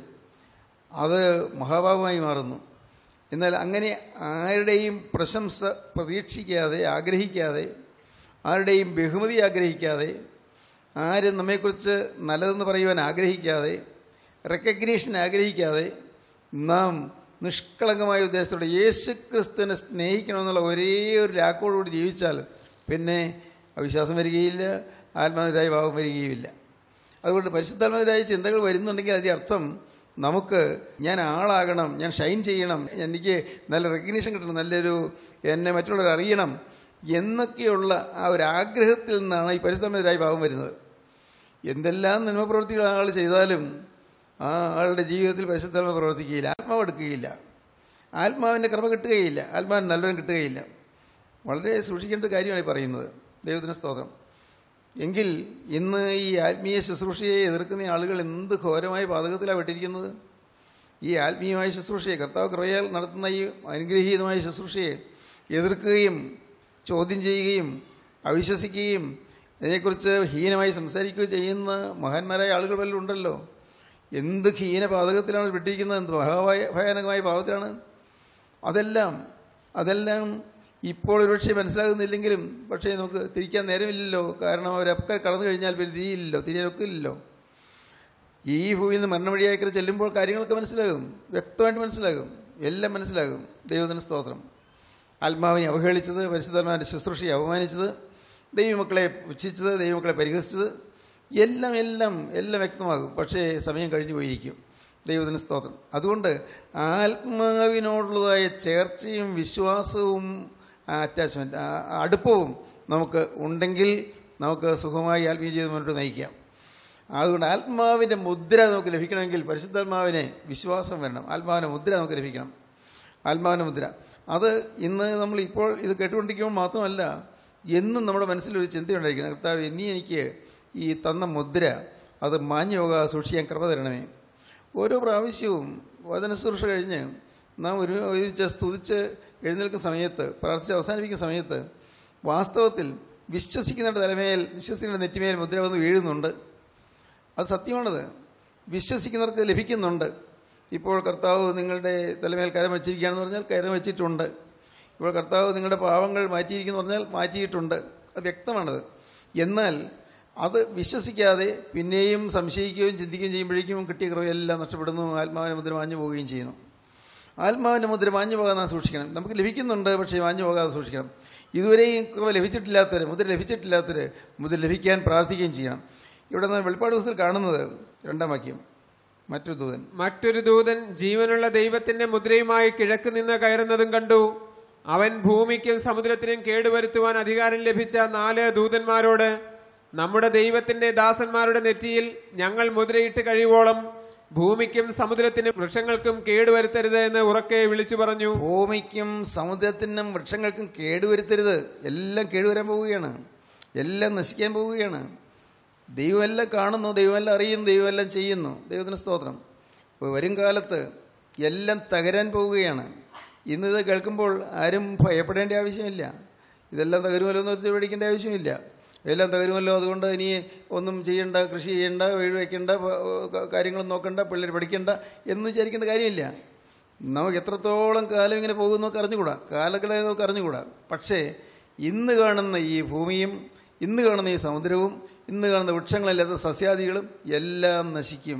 അത് മഹാഭാവമായി മാറുന്നു എന്നാൽ അങ്ങനെ ആരുടെയും പ്രശംസ പ്രതീക്ഷിക്കാതെ ആഗ്രഹിക്കാതെ ആരുടെയും ബഹുമതി ആഗ്രഹിക്കാതെ ആരും നമ്മെക്കുറിച്ച് നല്ലതെന്ന് പറയുവാൻ ആഗ്രഹിക്കാതെ റെക്കഗ്നീഷൻ ആഗ്രഹിക്കാതെ നാം നിഷ്കളങ്കമായ ഉദ്ദേശത്തോടെ യേശു ക്രിസ്തുവിനെ സ്നേഹിക്കണമെന്നുള്ള ഒരേ ഒരു ലാക്കോടുകൂടി ജീവിച്ചാൽ പിന്നെ അവിശ്വാസം വരികയില്ല ആത്മാവിരായ ഭാവം വരികയുമില്ല അതുകൊണ്ട് പരിശുദ്ധാത്മകരായ ചിന്തകൾ വരുന്നുണ്ടെങ്കിൽ അതിൻ്റെ അർത്ഥം നമുക്ക് ഞാൻ ആളാകണം ഞാൻ ഷൈൻ ചെയ്യണം എനിക്ക് നല്ല റെക്കഗ്നീഷൻ കിട്ടണം നല്ലൊരു എന്നെ മറ്റുള്ളവർ അറിയണം എന്നൊക്കെയുള്ള ആ ഒരു ആഗ്രഹത്തിൽ നിന്നാണ് ഈ പരിശുദ്ധാത്മകരായ ഭാവം വരുന്നത് എന്തെല്ലാം നന്മപ്രവൃത്തികൾ ആൾ ചെയ്താലും ആ ആളുടെ ജീവിതത്തിൽ പരിശുദ്ധാത്മ പ്രവർത്തിക്കുകയില്ല ആത്മാവ് എടുക്കുകയില്ല ആത്മാവിൻ്റെ കൃപ കിട്ടുകയില്ല ആത്മാവിന് നല്ലവരും കിട്ടുകയില്ല വളരെ സൂക്ഷിക്കേണ്ട ഒരു കാര്യമാണ് ഈ പറയുന്നത് ദൈവത്തിന് സ്തോത്രം എങ്കിൽ ഇന്ന് ഈ ആത്മീയ ശുശ്രൂഷയെ എതിർക്കുന്ന ആളുകൾ എന്ത് ഘോരമായ പാതകത്തിലാണ് വിട്ടിരിക്കുന്നത് ഈ ആത്മീയമായ ശുശ്രൂഷയെ കർത്താവ് കൃപയാൽ നടത്തുന്ന ഈ അനുഗ്രഹീതമായ ശുശ്രൂഷയെ എതിർക്കുകയും ചോദ്യം ചെയ്യുകയും അവിശ്വസിക്കുകയും ഇതിനെക്കുറിച്ച് ഹീനമായി സംസാരിക്കുകയോ ചെയ്യുന്ന മഹാന്മാരായ ആളുകൾ വല്ലതും ഉണ്ടല്ലോ എന്ത് ഹീന പാതകത്തിലാണ് വിട്ടിരിക്കുന്നത് എന്ത് മഹാഭയ ഭയാനകമായ പാവത്തിലാണ് അതെല്ലാം അതെല്ലാം ഇപ്പോൾ ഒരുപക്ഷെ മനസ്സിലാകുന്നില്ലെങ്കിലും പക്ഷേ നമുക്ക് തിരിക്കാൻ നേരമില്ലല്ലോ കാരണം അവരൊക്കെ കടന്നു കഴിഞ്ഞാൽ പിന്നെ തിരിയില്ലല്ലോ തിരിയാനൊക്കില്ലല്ലോ ഈ ഭൂമിയിൽ നിന്ന് മരണം വഴിയായി ചെല്ലുമ്പോൾ കാര്യങ്ങളൊക്കെ മനസ്സിലാകും വ്യക്തമായിട്ട് മനസ്സിലാകും എല്ലാം മനസ്സിലാകും ദൈവത്തിന് സ്തോത്രം ആത്മാവിനെ അവഹേളിച്ചത് പരിശുദ്ധാത്മാവിൻ്റെ ശുശ്രൂഷയെ അവമാനിച്ചത് ദൈവമക്കളെ പുച്ഛിച്ചത് ദൈവമക്കളെ പരിഹസിച്ചത് എല്ലാം എല്ലാം എല്ലാം വ്യക്തമാകും പക്ഷേ സമയം കഴിഞ്ഞു പോയിരിക്കും ദൈവത്തിന് സ്തോത്രം അതുകൊണ്ട് ആത്മാവിനോടുള്ളതായ ചേർച്ചയും വിശ്വാസവും അറ്റാച്ച്മെൻറ്റ് അടുപ്പവും നമുക്ക് ഉണ്ടെങ്കിൽ നമുക്ക് സുഖമായി ആത്മീയ ജീവിതം മുന്നോട്ട് നയിക്കാം അതുകൊണ്ട് ആത്മാവിൻ്റെ മുദ്ര നമുക്ക് ലഭിക്കണമെങ്കിൽ പരിശുദ്ധാത്മാവിനെ വിശ്വാസം വരണം ആത്മാവിൻ്റെ മുദ്ര നമുക്ക് ലഭിക്കണം ആത്മാവിൻ്റെ മുദ്ര അത് ഇന്ന് നമ്മൾ ഇപ്പോൾ ഇത് കേട്ടുകൊണ്ടിരിക്കുമ്പോൾ മാത്രമല്ല എന്നും നമ്മുടെ മനസ്സിലൊരു ചിന്തയുണ്ടായിരിക്കണം കർത്താവ് നീ എനിക്ക് ഈ തന്ന മുദ്ര അത് മാഞ്ഞു പോകാതെ സൂക്ഷിക്കാൻ കൃപ തരണമേ ഓരോ പ്രാവശ്യവും വചനശുശ്രൂഷ കഴിഞ്ഞ് നാം ഒരു ഒരുമിച്ച് സ്തുതിച്ച് എഴുന്നേൽക്കുന്ന സമയത്ത് പ്രാർത്ഥിച്ച് അവസാനിപ്പിക്കുന്ന സമയത്ത് വാസ്തവത്തിൽ വിശ്വസിക്കുന്നവരുടെ തലമേൽ വിശ്വസിക്കുന്ന നെറ്റിമേൽ മുദ്ര വന്ന് വീഴുന്നുണ്ട് അത് സത്യമാണത് വിശ്വസിക്കുന്നവർക്ക് ലഭിക്കുന്നുണ്ട് ഇപ്പോൾ കർത്താവ് നിങ്ങളുടെ തലമേൽ കരം വച്ചിരിക്കുകയാണെന്ന് പറഞ്ഞാൽ കരം വെച്ചിട്ടുണ്ട് ഇപ്പോൾ കർത്താവ് നിങ്ങളുടെ പാവങ്ങൾ മാറ്റിയിരിക്കുന്നു പറഞ്ഞാൽ മാറ്റിയിട്ടുണ്ട് അത് വ്യക്തമാണത് എന്നാൽ അത് വിശ്വസിക്കാതെ പിന്നെയും സംശയിക്കുകയും ചിന്തിക്കുകയും ചെയ്യുമ്പോഴേക്കും കിട്ടിയ കൃപയെല്ലാം നഷ്ടപ്പെടുന്നു ആത്മാവിൻ്റെ മുദ്ര മാഞ്ഞു പോവുകയും ചെയ്യുന്നു ആത്മാവിൻ്റെ മുദ്ര മാഞ്ഞു പോകാതെ നാം സൂക്ഷിക്കണം നമുക്ക് ലഭിക്കുന്നുണ്ട് പക്ഷേ മാഞ്ഞു പോകാതെ സൂക്ഷിക്കണം ഇതുവരെയും കൃപ ലഭിച്ചിട്ടില്ലാത്തവർ മുദ്ര ലഭിച്ചിട്ടില്ലാത്തവർ മുദ്ര ലഭിക്കാൻ പ്രാർത്ഥിക്കുകയും ചെയ്യണം ഇവിടെ നാം വെളിപ്പാട് ദിവസത്തിൽ കാണുന്നത് രണ്ടാം വാക്യം മറ്റൊരു ദൂതൻ മറ്റൊരു ദൂതൻ ജീവനുള്ള ദൈവത്തിന്റെ മുദ്രയുമായി കിഴക്ക് നിന്ന് കയറുന്നതും കണ്ടു അവൻ ഭൂമിക്കും സമുദ്രത്തിനും കേടുവരുത്തുവാൻ അധികാരം ലഭിച്ച നാല് ദൂതന്മാരോട് നമ്മുടെ ദൈവത്തിന്റെ ദാസന്മാരുടെ നെറ്റിയിൽ ഞങ്ങൾ മുദ്രയിട്ട് കഴിയുവോളം ഭൂമിക്കും സമുദ്രത്തിനും വൃക്ഷങ്ങൾക്കും കേടുവരുത്തരുത് എന്ന് ഉറക്കെ വിളിച്ചു പറഞ്ഞു ഭൂമിക്കും സമുദ്രത്തിനും വൃക്ഷങ്ങൾക്കും കേടുവരുത്തരുത് എല്ലാം കേടുവരാൻ പോവുകയാണ് എല്ലാം നശിക്കാൻ പോവുകയാണ് ദൈവമെല്ലാം കാണുന്നു ദൈവമെല്ലാം അറിയുന്നു ദൈവമെല്ലാം ചെയ്യുന്നു ദൈവത്തിന് സ്തോത്രം ഇപ്പോൾ വരും കാലത്ത് എല്ലാം തകരാൻ പോവുകയാണ് ഇന്നിത് കേൾക്കുമ്പോൾ ആരും ഭയപ്പെടേണ്ട ആവശ്യമില്ല ഇതെല്ലാം തകരുമല്ലോ എന്ന് വെച്ച് പേടിക്കേണ്ട ആവശ്യമില്ല എല്ലാം തകരുമല്ലോ അതുകൊണ്ട് ഇനി ഒന്നും ചെയ്യണ്ട കൃഷി ചെയ്യണ്ട വീട് വയ്ക്കേണ്ട കാര്യങ്ങളും നോക്കണ്ട പിള്ളേർ പഠിക്കണ്ട എന്ന് വിചാരിക്കേണ്ട കാര്യമില്ല നമുക്ക് എത്രത്തോളം കാലം ഇങ്ങനെ പോകുന്നൊക്കെ അറിഞ്ഞുകൂടാ കാലങ്ങളെ നമുക്ക് അറിഞ്ഞുകൂടാ പക്ഷേ ഇന്ന് കാണുന്ന ഈ ഭൂമിയും ഇന്ന് കാണുന്ന ഈ സമുദ്രവും ഇന്ന് കാണുന്ന വൃക്ഷങ്ങളല്ലാത്ത സസ്യാദികളും എല്ലാം നശിക്കും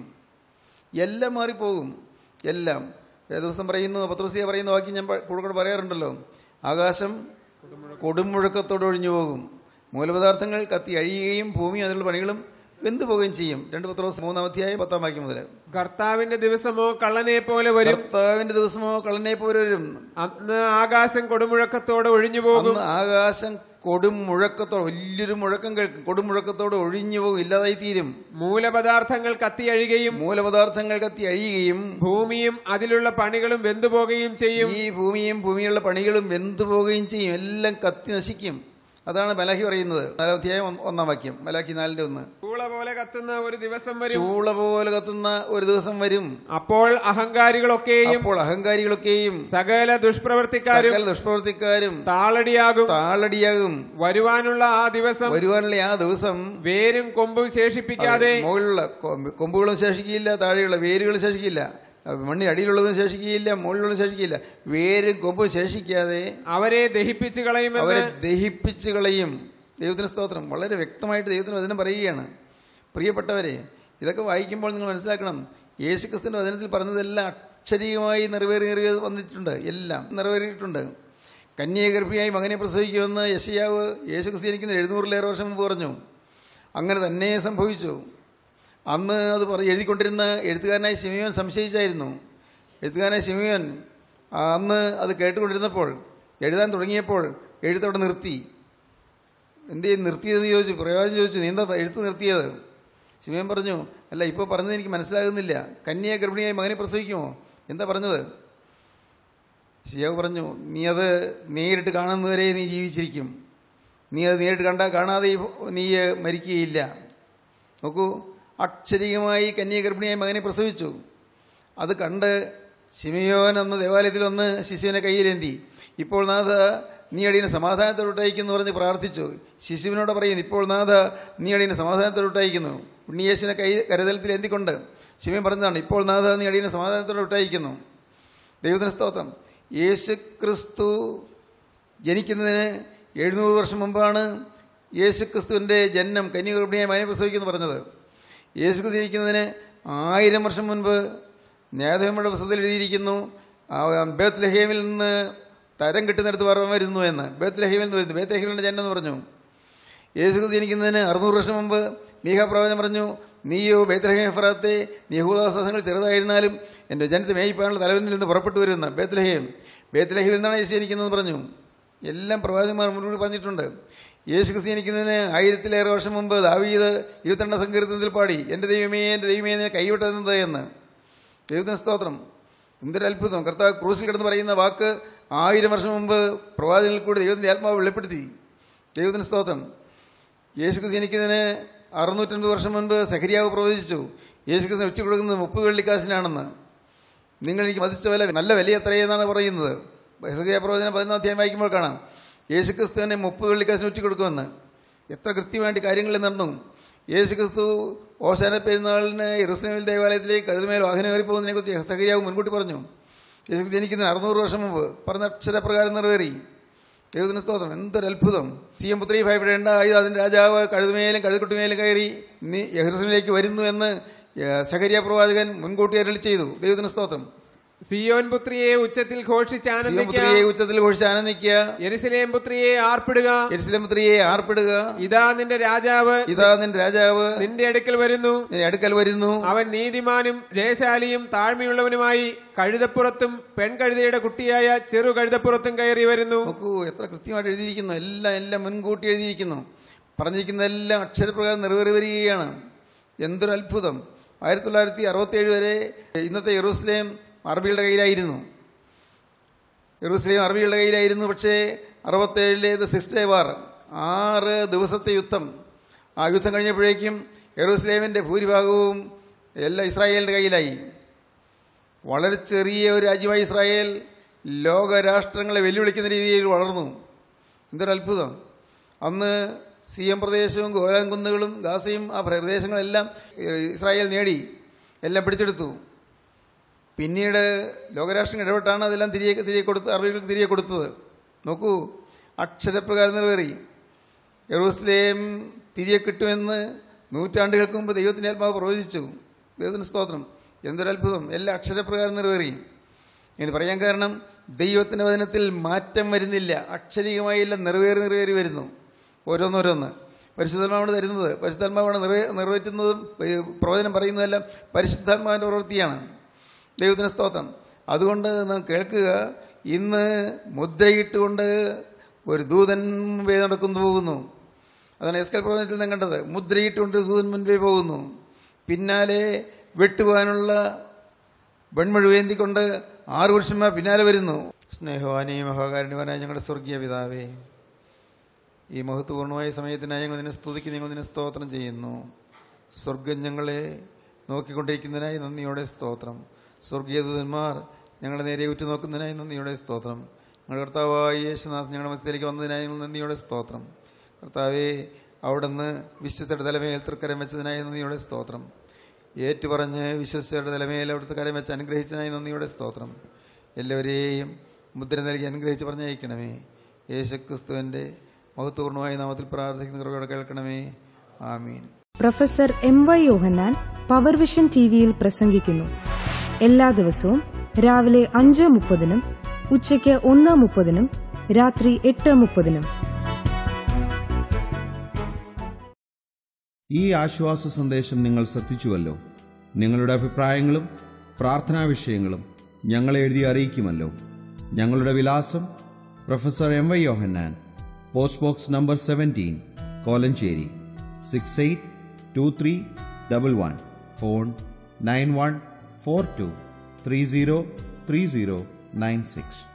എല്ലാം മാറിപ്പോകും എല്ലാം ദിവസം പറയുന്നു പത്രോസിയ പറയുന്ന വാക്യം ഞാൻ കൂടെ കൂടെ പറയാറുണ്ടല്ലോ ആകാശം കൊടുമുഴക്കത്തോടെ ഒഴിഞ്ഞു പോകും മൂലപദാർത്ഥങ്ങൾ കത്തി അഴിയുകയും ഭൂമി അതിലുള്ള പണികളും വെന്തു പോവുകയും ചെയ്യും രണ്ട് പത്രോസ് മൂന്നാം അധ്യായം പത്താം വാക്യം മുതൽ കർത്താവിന്റെ ദിവസമോ കള്ളനെ പോലെ വരും കർത്താവിന്റെ ദിവസമോ കളനെ പോലെ വരും അന്ന് ആകാശം കൊടുമുഴക്കത്തോടെ ഒഴിഞ്ഞു പോകും അന്ന് ആകാശം കൊടും മുഴക്കത്തോടെ വലിയൊരു മുഴക്കം കേൾക്കും കൊടും മുഴക്കത്തോടെ ഒഴിഞ്ഞു പോകും ഇല്ലാതായി തീരും മൂലപദാർത്ഥങ്ങൾ കത്തിയഴികയും മൂലപദാർത്ഥങ്ങൾ കത്തി അഴിയുകയും ഭൂമിയും അതിലുള്ള പണികളും വെന്തുപോകുകയും ചെയ്യും ഈ ഭൂമിയും ഭൂമിയുള്ള പണികളും വെന്തു പോവുകയും ചെയ്യും എല്ലാം കത്തി നശിക്കും അതാണ് മലാഹി പറയുന്നത് നാലാം അധ്യായം ഒന്ന് ഒന്നാം വാക്യം മലാഹി നാലിന്റെ ഒന്ന് ചൂള പോലെ കത്തുന്ന ഒരു ദിവസം വരും ചൂള പോലെ കത്തുന്ന ഒരു ദിവസം വരും അപ്പോൾ അഹങ്കാരികളൊക്കെയും അപ്പോൾ അഹങ്കാരികളൊക്കെയും സകല ദുഷ്പ്രവർത്തിക്കാരും സകല ദുഷ്പ്രവർത്തിക്കാരും താളടിയാകും താളടിയാകും വരുവാനുള്ള ആ ദിവസം വരുവാനുള്ള ആ ദിവസം വേരും കൊമ്പും ശേഷിപ്പിക്കാതെ മുകളിലുള്ള കൊമ്പ് കൊമ്പുകളും ശേഷിക്കില്ല താഴെയുള്ള വേരുകളും ശേഷിക്കില്ല മണ്ണിന് അടിയിലുള്ളതും ശേഷിക്കുകയില്ല മുകളിലുള്ളതും ശേഷിക്കില്ല വേരും കൊമ്പും ശേഷിക്കാതെ അവരെ ദഹിപ്പിച്ചു കളയുമെന്ന് അവരെ ദഹിപ്പിച്ച് കളയും ദൈവത്തിന് സ്തോത്രം വളരെ വ്യക്തമായിട്ട് ദൈവത്തിന് വചനം പറയുകയാണ് പ്രിയപ്പെട്ടവരെ ഇതൊക്കെ വായിക്കുമ്പോൾ നിങ്ങൾ മനസ്സിലാക്കണം യേശുക്രിസ്തുവിന്റെ വചനത്തിൽ പറഞ്ഞതെല്ലാം അക്ഷരീയമായി നിറവേറി നിറവേറി വന്നിട്ടുണ്ട് എല്ലാം നിറവേറിയിട്ടുണ്ട് കന്യാഗർഭിയായി മകനെ പ്രസവിക്കുമെന്ന് യശയാവ് യേശുക്രിസ്തു എനിക്കുന്ന എഴുന്നൂറിലേറെ വർഷം മുമ്പ് പറഞ്ഞു അങ്ങനെ തന്നെ സംഭവിച്ചു അന്ന് അത് പറ എഴുതിക്കൊണ്ടിരുന്ന എഴുത്തുകാരനായ ശിമിയോൻ സംശയിച്ചായിരുന്നു എഴുത്തുകാരനായ ശിമിയോൻ അന്ന് അത് കേട്ടുകൊണ്ടിരുന്നപ്പോൾ എഴുതാൻ തുടങ്ങിയപ്പോൾ എഴുത്തവിടെ നിർത്തി എന്ത് ചെയ്യും നിർത്തിയതെന്ന് ചോദിച്ചു പ്രയോജനം ചോദിച്ചു നീ എന്താ എഴുത്ത് നിർത്തിയത് ശിവൻ പറഞ്ഞു അല്ല ഇപ്പോൾ പറഞ്ഞത് എനിക്ക് മനസ്സിലാകുന്നില്ല കന്യാ ഗർഭിണിയായി മകനെ പ്രസവിക്കുമോ എന്താ പറഞ്ഞത് ശിയാവ് പറഞ്ഞു നീ അത് നേരിട്ട് കാണുന്നവരെ നീ ജീവിച്ചിരിക്കും നീ അത് നേരിട്ട് കണ്ടാൽ കാണാതെ നീ മരിക്കുകയില്ല നോക്കൂ അക്ഷരികമായി കന്യാഗർഭിണിയായി മകനെ പ്രസവിച്ചു അത് കണ്ട് ശിമിയോൻ അന്ന് ദേവാലയത്തിൽ വന്ന് ശിശുവിനെ കയ്യിലേന്തി ഇപ്പോൾ നാഥ നീ അടിയനെ സമാധാനത്തോട്ടയക്കുന്നു പറഞ്ഞ് പ്രാർത്ഥിച്ചു ശിശുവിനോട് പറയുന്നു ഇപ്പോൾ നാഥ നീ അടിയനെ സമാധാനത്തോട്ടയക്കുന്നു ഉണ്ണിയേശുവിനെ കൈ കരുതലത്തിൽ എന്തിക്കൊണ്ട് ശിവൻ പറഞ്ഞതാണ് ഇപ്പോൾ നാഥ നീ അടിയനെ സമാധാനത്തോട്ടയക്കുന്നു ദൈവത്തിന് സ്തോത്രം യേശു ക്രിസ്തു ജനിക്കുന്നതിന് എഴുന്നൂറ് വർഷം മുമ്പാണ് യേശു ക്രിസ്തുവിൻ്റെ ജനനം കന്യകർഭിണിയായി മനെ പ്രസവിക്കുന്നു പറഞ്ഞത് യേശു ക്രിസ്തു ജനിക്കുന്നതിന് ആയിരം വർഷം മുൻപ് ന്യായധർമ്മയുടെ പുസ്തകത്തിൽ എഴുതിയിരിക്കുന്നു ബേത്ത്ലഹേമിൽ നിന്ന് തരം കിട്ടുന്നിടത്ത് പറഞ്ഞു വരുന്നു എന്ന് ബേത്ത്ലഹേമിൽ നിന്ന് വരുന്നു ബേത്ത്ലഹേമിൻ്റെ ജനനം എന്ന് പറഞ്ഞു യേശു ക്രിസ്തു ജനിക്കുന്നതിന് അറുന്നൂറ് വർഷം മുമ്പ് മീഹ പ്രവചനം പറഞ്ഞു നീയോ ബേത്ലഹേം ഫറാത്തെ നീ യഹൂദാസങ്ങൾ ചെറുതായിരുന്നാലും എൻ്റെ ജനത്തെ മേയിപ്പാനുള്ള തലവനിൽ നിന്ന് പുറപ്പെട്ടു വരുന്ന ബേത്ലഹേം ബേത്ലഹേമിൽ നിന്നാണ് യേശു ജനിക്കുന്നതെന്ന് പറഞ്ഞു എല്ലാം പ്രവാചകന്മാർ മുന്നോട്ട് പറഞ്ഞിട്ടുണ്ട് യേശു ക്രിസ്തു ജനിക്കുന്നതിന് ആയിരത്തിലേറെ വർഷം മുമ്പ് ദാവീദ് ഇരുപത്തിരണ്ടാം സങ്കീർത്തനത്തിൽ പാടി എൻ്റെ ദൈവമേ എൻ്റെ ദൈവമേ എന്നെ കൈവിട്ടതെന്നത് എന്ന് ദൈവത്തിന് സ്തോത്രം എന്തൊരു അത്ഭുതം കർത്താവ് ക്രൂസിൽ കിടന്ന് പറയുന്ന വാക്ക് ആയിരം വർഷം മുമ്പ് പ്രവാചകനിൽ കൂടി ദൈവത്തിൻ്റെ ആത്മാവ് വെളിപ്പെടുത്തി ദൈവത്തിന് സ്തോത്രം യേശു ക്രിസ്തു ജനിക്കുന്നതിന് അറുന്നൂറ്റൻപത് വർഷം മുൻപ് സഹരിയാവ് പ്രവചിച്ചു യേശു ക്രിസ്തു ഉച്ച കൊടുക്കുന്നത് മുപ്പത് വെള്ളിക്കാശിനാണെന്ന് നിങ്ങൾ എനിക്ക് മതിച്ച വില നല്ല വില എത്രയെന്നാണ് പറയുന്നത് സഹരിയ പ്രവചനം പതിനൊന്നാം അധ്യായം വായിക്കുമ്പോൾ കാണാം യേശു ക്രിസ്തു തന്നെ മുപ്പത് വെള്ളിക്കാശിന് ഉച്ച കൊടുക്കുമെന്ന് എത്ര കൃത്യമായിട്ട് കാര്യങ്ങൾ നടന്നു യേശു ക്രിസ്തു ഓശാന പെരുന്നാളിന് യെറുസലേമിൽ ദേവാലയത്തിലേക്ക് കഴുതുമേൽ വാഹനം കയറി പോകുന്നതിനെ കുറിച്ച് സഹരിയാവ് മുൻകൂട്ടി പറഞ്ഞു യേശു ക്രിസ്തു ജനിക്കുന്നതിന് അറുന്നൂറ് വർഷം മുമ്പ് പറഞ്ഞ അക്ഷരപ്രകാരം നിറവേറി ദൈവത്തിന് സ്തോത്രം എന്തൊരു അത്ഭുതം സി എം പുത്രി ഭയപ്പെടേണ്ട ഇത് അതിൻ്റെ രാജാവ് കഴുതുമേലും കഴുതുക്കുട്ടിമേലും കയറി നീ യഹ്റൂസലേമിലേക്ക് വരുന്നു എന്ന് സഹരിയ പ്രവാചകൻ മുൻകൂട്ടി അരളി ചെയ്തു ദൈവത്തിന് സ്തോത്രം സിയോൻ പുത്രിയെ ഉച്ചത്തിൽ ഘോഷിച്ച് സിയോൻ ആനന്ദിക്കുക പുത്രിയെ ഉച്ചത്തിൽ ഘോഷിച്ച് ആനന്ദിക്കുക യെരുസലേം പുത്രിയെ ആർപ്പിടുക എരിശിലം പുത്രിയെ ആർപ്പിടുക ഇതാ നിന്റെ രാജാവ് ഇതാ നിന്റെ രാജാവ് നിന്റെ അടുക്കൽ വരുന്നു നിന്റെ അടുക്കൽ വരുന്നു അവൻ നീതിമാനും ജയശാലിയും താഴ്മയുള്ളവനുമായി കഴുതപ്പുറത്തും പെൺകഴുതയുടെ കുട്ടിയായ ചെറു കഴുതപ്പുറത്തും കയറി വരുന്നു നോക്കൂ എത്ര കൃത്യമായിട്ട് എഴുതിയിരിക്കുന്നു എല്ലാം എല്ലാം മുൻകൂട്ടി എഴുതിയിരിക്കുന്നു പറഞ്ഞിരിക്കുന്നതെല്ലാം അക്ഷരപ്രകാരം നിറവേറി വരികയാണ് എന്തൊരു അത്ഭുതം ആയിരത്തി തൊള്ളായിരത്തി അറുപത്തേഴ് വരെ ഇന്നത്തെ യെറൂസലേം അറബികളുടെ കയ്യിലായിരുന്നു യെറൂസലേം അറബികളുടെ കയ്യിലായിരുന്നു പക്ഷേ അറുപത്തേഴിലെ ദ സിക്സ് ഡേ വാർ ആറ് ദിവസത്തെ യുദ്ധം ആ യുദ്ധം കഴിഞ്ഞപ്പോഴേക്കും യെറൂസലേമിൻ്റെ ഭൂരിഭാഗവും എല്ലാം ഇസ്രായേലിൻ്റെ കയ്യിലായി വളരെ ചെറിയ ഒരു രാജ്യമായ ഇസ്രായേൽ ലോകരാഷ്ട്രങ്ങളെ വെല്ലുവിളിക്കുന്ന രീതിയിൽ വളർന്നു എന്തൊരു അത്ഭുതം അന്ന് സി എം പ്രദേശവും ഗോലാൻ കുന്നുകളും ഗാസയും ആ പ്രദേശങ്ങളെല്ലാം ഇസ്രായേൽ നേടി എല്ലാം പിടിച്ചെടുത്തു പിന്നീട് ലോകരാഷ്ട്രങ്ങൾ ഇടപെട്ടാണ് അതെല്ലാം തിരികെ തിരികെ കൊടുത്ത് അറബികൾക്ക് തിരികെ കൊടുത്തത് നോക്കൂ അക്ഷരപ്രകാരം നിറവേറി യെറൂസലേം തിരികെ കിട്ടുമെന്ന് നൂറ്റാണ്ടുകൾക്ക് മുമ്പ് ദൈവത്തിൻ്റെ ആത്മാവ് പ്രവചിച്ചു ദൈവത്തിന് സ്തോത്രം എന്തൊരു അത്ഭുതം എല്ലാ അക്ഷരപ്രകാരം നിറവേറി എന്ന് പറയാൻ കാരണം ദൈവത്തിൻ്റെ വചനത്തിൽ മാറ്റം വരുന്നില്ല അക്ഷരികമായി എല്ലാം നിറവേറി നിറവേറി വരുന്നു ഓരോന്നോരോന്ന് പരിശുദ്ധാത്മാവാണ് തരുന്നത് പരിശുദ്ധാത്മാവാണ് നിറവേ നിറവേറ്റുന്നതും ഏ, പ്രവചനം പറയുന്നതെല്ലാം പരിശുദ്ധാത്മാവിൻ്റെ പ്രവൃത്തിയാണ് ദൈവത്തിന് സ്തോത്രം അതുകൊണ്ട് നാം കേൾക്കുക ഇന്ന് മുദ്രയിട്ടുകൊണ്ട് ഒരു ദൂതൻ മുമ്പേ നടക്കുന്നു പോകുന്നു അതാണ് എസ്കൽ പ്രവചനത്തിൽ നാം കണ്ടത് മുദ്രയിട്ടുകൊണ്ട് ഒരു ദൂതൻ മുൻപേ പോകുന്നു പിന്നാലെ വെട്ടുവാനുള്ള വെൺമഴുവേന്തിക്കൊണ്ട് ആറ് പുരുഷന്മാർ പിന്നാലെ വരുന്നു സ്നേഹവാനെയും മഹാകാരുണ്യവാനായ ഞങ്ങളുടെ സ്വർഗീയ പിതാവേ ഈ മഹത്വപൂർണ്ണമായ സമയത്തിനായി ഞങ്ങൾ നിന്നെ സ്തുതിക്കുന്നു ഞങ്ങൾ നിന്നെ സ്തോത്രം ചെയ്യുന്നു സ്വർഗം ഞങ്ങളെ നോക്കിക്കൊണ്ടിരിക്കുന്നതിനായി നന്ദിയോടെ സ്തോത്രം സ്വർഗീയ ദൂതന്മാർ ഞങ്ങളെ നേരെ ഉറ്റുനോക്കുന്നതിനായി നന്ദിയോടെ സ്തോത്രം ഞങ്ങളുടെ കർത്താവായ യേശുനാഥ് ഞങ്ങളുടെ മധ്യത്തിലേക്ക് വന്നതിനായി ഞങ്ങൾ നന്ദിയോടെ സ്തോത്രം കർത്താവെ അവിടുന്ന് വിശ്വസയുടെ തലമേൽ തൃക്കരം വെച്ചതിനായി നന്ദിയോടെ സ്തോത്രം ഏറ്റുപറഞ്ഞ് വിശ്വസയുടെ തലമേൽ അവിടുത്തെ കരം വെച്ച് അനുഗ്രഹിച്ചതിനായി നന്ദിയോടെ സ്തോത്രം എല്ലാവരെയും മുദ്ര നൽകി അനുഗ്രഹിച്ച് പറഞ്ഞയക്കണമേ യേശുക്രിസ്തുവിൻ്റെ മഹത്വപൂർണ്ണമായ നാമത്തിൽ പ്രാർത്ഥിക്കുന്ന കൃപയോടെ കേൾക്കണമേ ആമീൻ professor M Y Yohannan power vision ടിവിയിൽ പ്രസംഗിക്കുന്നു എല്ലാ ദിവസവും രാവിലെ അഞ്ച് മുപ്പതിനും ഉച്ചയ്ക്ക് ഒന്ന് മുപ്പതിനും രാത്രി എട്ട് മുപ്പതിനും ഈ ആശ്വാസ സന്ദേശം നിങ്ങൾ ശ്രദ്ധിച്ചുവല്ലോ നിങ്ങളുടെ അഭിപ്രായങ്ങളും പ്രാർത്ഥനാ വിഷയങ്ങളും ഞങ്ങളെ എഴുതി അറിയിക്കുമല്ലോ ഞങ്ങളുടെ വിലാസം professor M Y Yohannan post box number seventeen Kolenchery six eight two three double one phone nine one four two three zero three zero nine six